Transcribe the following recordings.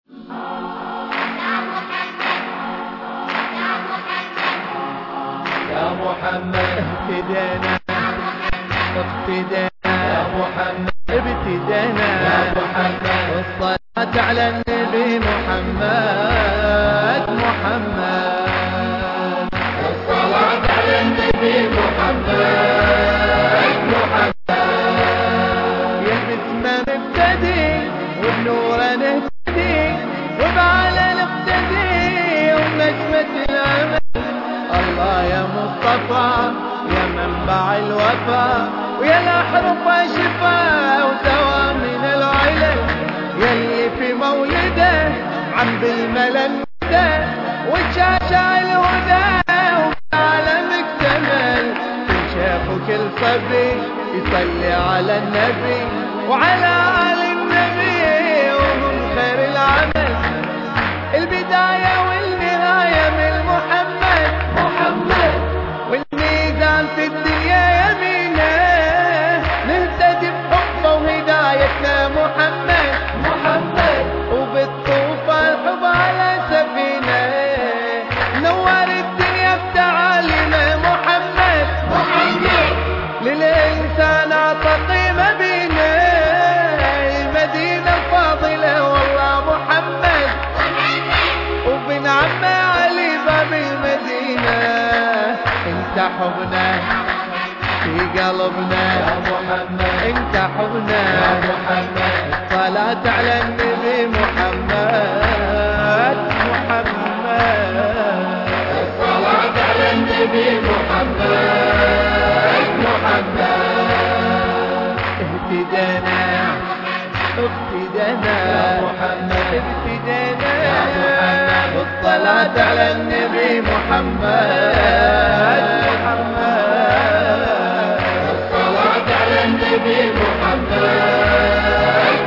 يا محمد اهتدينا اقتدينا يا محمد ابتدينا يا محمد والصلاة على النبي محمد محمد الصلاة على النبي محمد محمد يا باسمه نبتدي وبنور نهتدي وبعلى نقتدي ونجمة الأمل الله يا مصطفى يا منبع الوفا ويا الأحرف شفاء ودواء من العلل يلي في مولده عم بالملل ده وشاشع الهدى وعالم اكتمل كل شيخ وكل صبي يصلي على النبي وعلى آل النبي وهم خير العمل البداية والنهاية من محمد محمد والميزان في الدنيا يمينه نهتدي بحبه وهدايتنا محمد محمد وبالطوفان الحب على سفينة نور الدنيا بتعاليمه محمد محمد للإنسان أعطى قيمة بينا المدينة الفاضلة والله محمد وبن عمه علي باب المدينة انت حبنا في قلبنا يا محمد انت حبنا يا محمد صلاة على النبي محمد محمد الصلاة على النبي محمد محمد اهتدينا اقتدينا يا محمد ابتدينا يا محمد والصلاة على النبي محمد محمد الصلاة على النبي محمد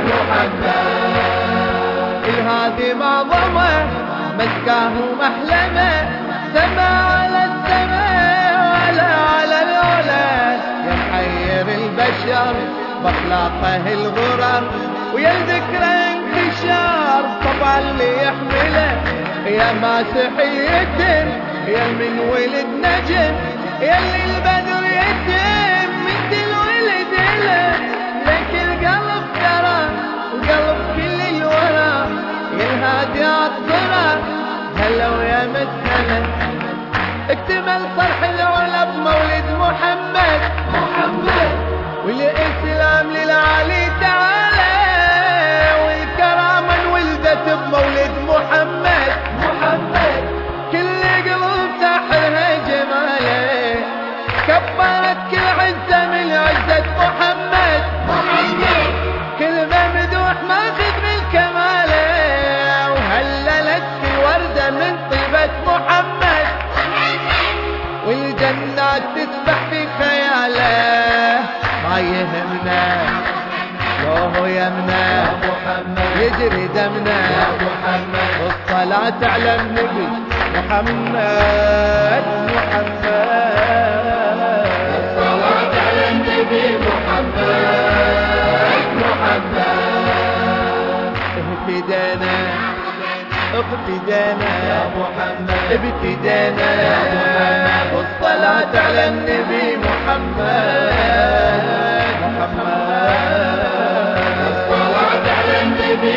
محمد الهادي معظمه مسكاه محلمه سما على السماء ولا على العلا يا محير البشر باخلاقه الغرر ويا الذكرى انتشار طبعا اللي يحمله يا ماسح اليتم يا من ولد نجم يا اللي البدر يتم مثل الولد له لك القلب ترى وقلب كل الورى يا الهادي عطرة هلا ويا مسهلة اكتمل صرح العلا بمولد محمد محمد والاسلام للعلي تعالى والكرامة انولدت بمولد محمد محمد كل قلوب ساحرها جماله كبرت كل عزة من عزة محمد محمد كل ممدوح ماخذ من كماله وهللت كل وردة من طيبة محمد والجنات تسبح في خياله ما يهمنا لو هو يمنا يا محمد يجري دمنا يا محمد والصلاة على النبي محمد محمد الصلاة على النبي محمد محمد اهتدينا اقتدينا يا محمد ابتدينا يا محمد والصلاة على النبي محمد محمد الصلاة على النبي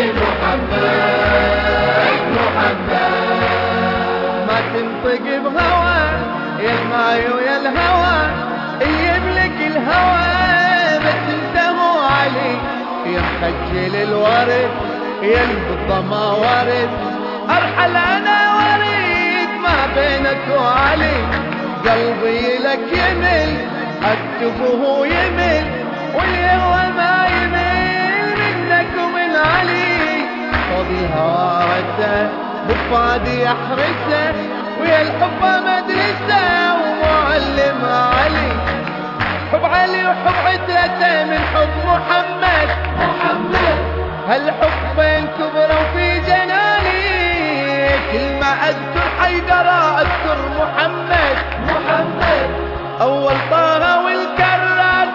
محمد محمد ما تنطق بهوى يا الماي ويا الهوى يملك الهوى بس انت مو علي يا مخجل الورد يا الفضة ما ورد ارحل انا وريد ما بينك وعلي قلبي لك يمل اكتبه يمل والهوى ما يمل منك ومن علي خذ الهوى رده بفادي يحرسه ويا الحب مدرسة ومعلم علي حب علي وحب عترته من حب محمد محمد هالحبين كبروا في جناني كل ما اذكر حيدر اذكر محمد محمد اول طه والكرار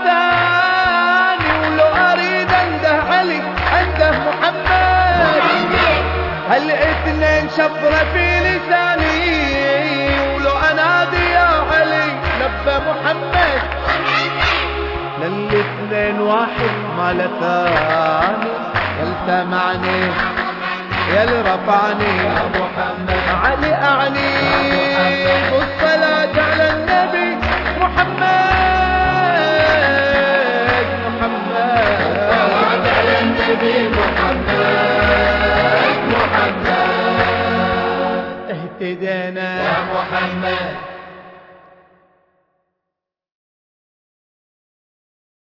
ثاني ولو اريد انده علي انده محمد هالاثنين شفرة في لساني ولو انادي يا علي لبى محمد للاثنين واحد ما ثاني يل سمعني يل رفعني يا محمد علي اعني بالصلاة على النبي محمد محمد صلاة على النبي محمد محمد اهتدينا يا محمد